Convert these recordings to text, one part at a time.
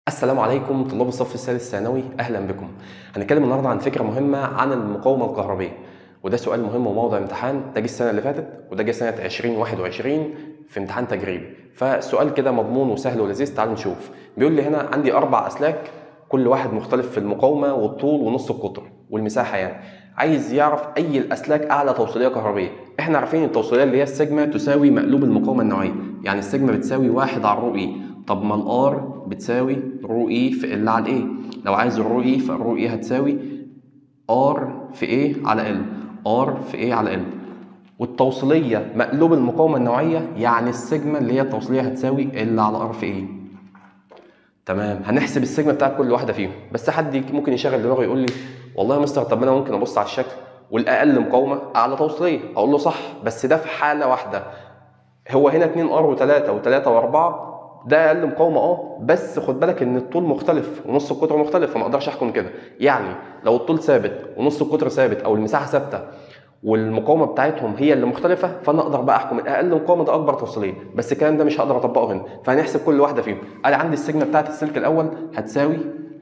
السلام عليكم طلاب الصف الثالث ثانوي اهلا بكم هنتكلم النهارده عن فكره مهمه عن المقاومه الكهربيه وده سؤال مهم وموضع امتحان ده جه السنه اللي فاتت وده جه سنه 2021 في امتحان تجريبي فسؤال كده مضمون وسهل ولذيذ تعالوا نشوف بيقول لي هنا عندي اربع اسلاك كل واحد مختلف في المقاومه والطول ونص القطر والمساحه يعني عايز يعرف اي الاسلاك اعلى توصيليه كهربيه احنا عارفين التوصيليه اللي هي السيجما تساوي مقلوب المقاومه النوعيه يعني السيجما بتساوي واحد على الرو اي طب ما الار بتساوي رو اي في ال على الاي لو عايز الرو اي فالرو اي هتساوي ار في ايه على ال ار في ايه على ال والتوصيليه مقلوب المقاومه النوعيه يعني السيجما اللي هي التوصيليه هتساوي ال على ار في ايه تمام هنحسب السيجما بتاعت كل واحده فيهم بس حد ممكن يشغل دماغه يقول لي والله يا مستر طب انا ممكن ابص على الشكل والاقل مقاومه اعلى توصيليه اقول له صح بس ده في حاله واحده هو هنا 2 ار و3 و3 و4 ده اقل مقاومه اه بس خد بالك ان الطول مختلف ونص القطر مختلف فما اقدرش احكم كده يعني لو الطول ثابت ونص القطر ثابت او المساحه ثابته والمقاومه بتاعتهم هي اللي مختلفه فانا اقدر بقى احكم الاقل مقاومه ده اكبر توصيليه بس الكلام ده مش هقدر اطبقه هنا فهنحسب كل واحده فيهم انا عندي السيجما بتاعت السلك الاول هتساوي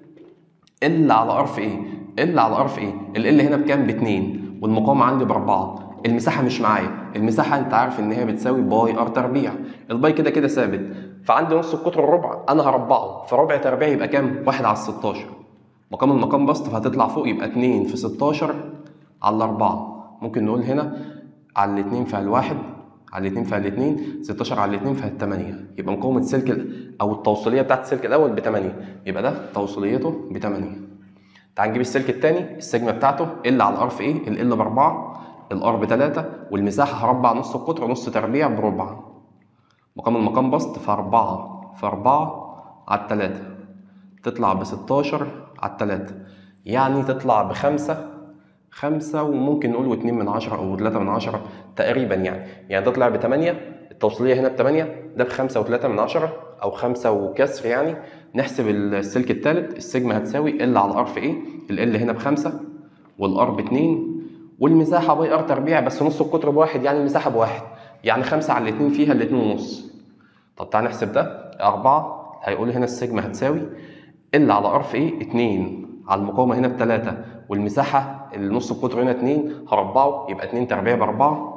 ال على ار في ايه ال على ار في ايه ال هنا بكام ب 2 والمقاومه عندي باربعه المساحه مش معايا المساحه انت عارف ان هي بتساوي باي ار تربيع الباي كده كده ثابت فعندي نص القطر الربع انا هربعه فربع تربيع يبقى كام 1 على 16 مقام المقام بسط فهتطلع فوق يبقى 2 في 16 على 4 ممكن نقول هنا على الاثنين فيها الواحد على الاثنين فيها الاثنين 16 على الاثنين فيها الثمانية يبقى مقاومة السلك او التوصيلية بتاعت السلك الاول ب 8 يبقى ده توصيليته ب 8 تعال نجيب السلك الثاني السيجما بتاعته ال على الار في ايه ال ب 4 الار ب 3 والمساحة هربع نص القطر ونص تربيع بربع مقام المقام بسط في 4 في 4 على 3 تطلع ب 16 على 3 يعني تطلع بخمسة خمسة وممكن نقول واتنين من عشرة أو تلاتة من عشرة تقريبا يعني يعني تطلع بتمانية التوصيلية هنا بتمانية ده بخمسة وتلاتة من عشرة أو خمسة وكسر يعني نحسب السلك التالت السيجما هتساوي ال على الار في ايه ال هنا بخمسة والار باتنين والمساحة باي ار تربيع بس نص القطر بواحد يعني المساحة بواحد يعني خمسة على الاتنين فيها الاتنين ونص طب تعال نحسب ده أربعة هيقول هنا السيجما هتساوي ال على ار في ايه اتنين على المقاومة هنا بتلاتة والمساحة النص القطر هنا اتنين هربعه يبقى اتنين تربيع بأربعة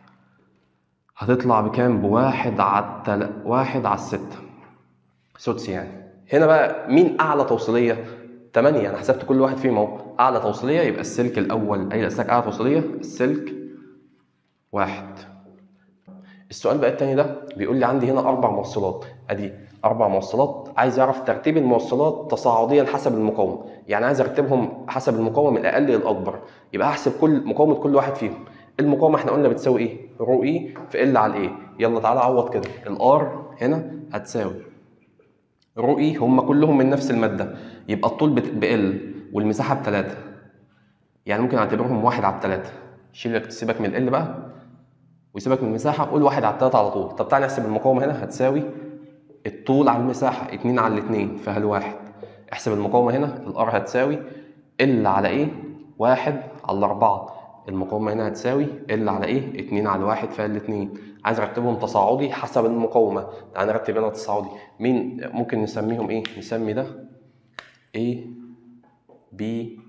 هتطلع بكام؟ بواحد على التل... واحد على الستة سدس يعني هنا بقى مين أعلى توصيلية؟ تمانية أنا حسبت كل واحد فيهم أهو أعلى توصيلية يبقى السلك الأول أي الأسلاك أعلى توصيلية السلك واحد السؤال بقى التاني ده بيقول لي عندي هنا أربع موصلات أدي أربع موصلات عايز يعرف ترتيب الموصلات تصاعديا حسب المقاومة يعني عايز أرتبهم حسب المقاومة من الأقل للأكبر يبقى أحسب كل مقاومة كل واحد فيهم المقاومة احنا قلنا بتساوي إيه؟ رو إي في ال على الإيه يلا تعالى عوض كده الآر هنا هتساوي رو إي هم كلهم من نفس المادة يبقى الطول بال والمساحة بتلاتة يعني ممكن أعتبرهم واحد على التلاتة شيل سيبك من ال بقى ويسيبك من المساحة قول واحد على التلاتة على طول طب تعالى نحسب المقاومة هنا هتساوي الطول على المساحة اتنين على الاتنين فيها الواحد احسب المقاومة هنا الار هتساوي ال على ايه واحد على أربعة المقاومة هنا هتساوي ال على ايه اتنين على واحد فيها الاتنين عايز ارتبهم تصاعدي حسب المقاومة تعالى نرتب هنا تصاعدي مين ممكن نسميهم ايه نسمي ده A B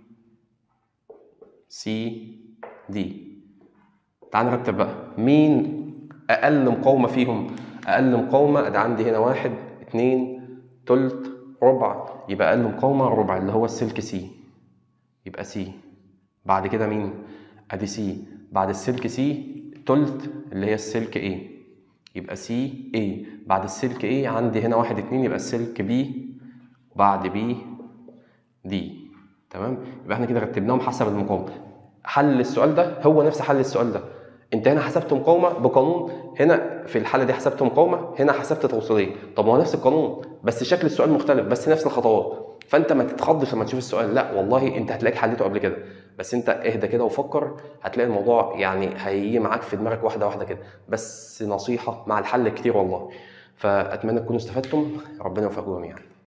C D تعال نرتب بقى مين اقل مقاومه فيهم اقل مقاومه ادي عندي هنا واحد اتنين تلت ربع يبقى اقل مقاومه ربع اللي هو السلك سي يبقى سي بعد كده مين ادي سي بعد السلك سي تلت اللي هي السلك ايه يبقى سي ايه بعد السلك ايه عندي هنا واحد اتنين يبقى السلك بي بعد بي دي تمام يبقى احنا كده رتبناهم حسب المقاومه حل السؤال ده هو نفس حل السؤال ده انت هنا حسبت مقاومه بقانون هنا في الحاله دي حسبت مقاومه هنا حسبت توصيليه طب ما هو نفس القانون بس شكل السؤال مختلف بس نفس الخطوات فانت ما تتخضش لما تشوف السؤال لا والله انت هتلاقيك حليته قبل كده بس انت اهدى كده وفكر هتلاقي الموضوع يعني هيجي معاك في دماغك واحده واحده كده بس نصيحه مع الحل كتير والله فاتمنى تكونوا استفدتم ربنا يوفقكم جميعا